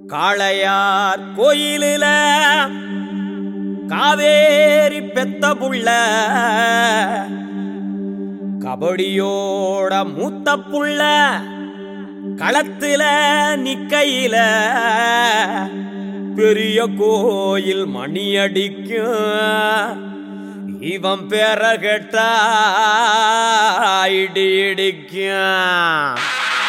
காளையார் கோயிலில காவேரி பெத்த புள்ள கபடியோட மூத்த புள்ள களத்துல நிக்கையில பெரிய கோயில் மணி அடிக்கும் இவன் பேர கேட்டா இடி இடிக்கும்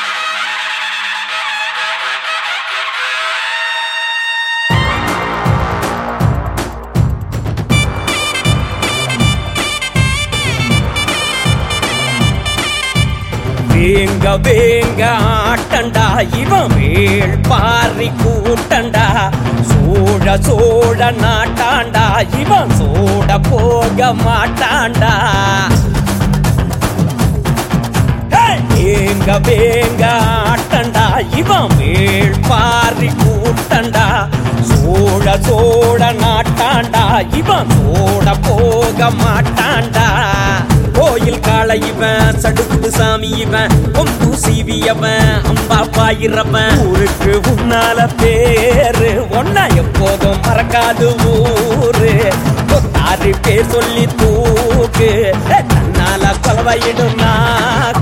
வேங்க வேங்க ஆட்டண்டா இவன் வேள் பாரி கூட்டண்டா சோழ சோழ நாட்டாண்டா இவன் சோட போக மாட்டாண்டா வேங்க வேங்க ஆட்டண்டா இவன் வேள் பாரி கூட்டண்டா சோழ சோழ நாட்டாண்டா இவன் சோட போக மாட்டாண்டா கோயில் காளை இவன் சடுகுடு சாமி இவன் கொம்பு சீவியவன் அம்பா பாயிரவன் ஊருக்கு உன்னால பேரு ஒன்னா எப்போதும் மறக்காது ஊரு கொத்தாரு பேர் சொல்லி தூக்கு தன்னால கொலவையிடும் நாக்கு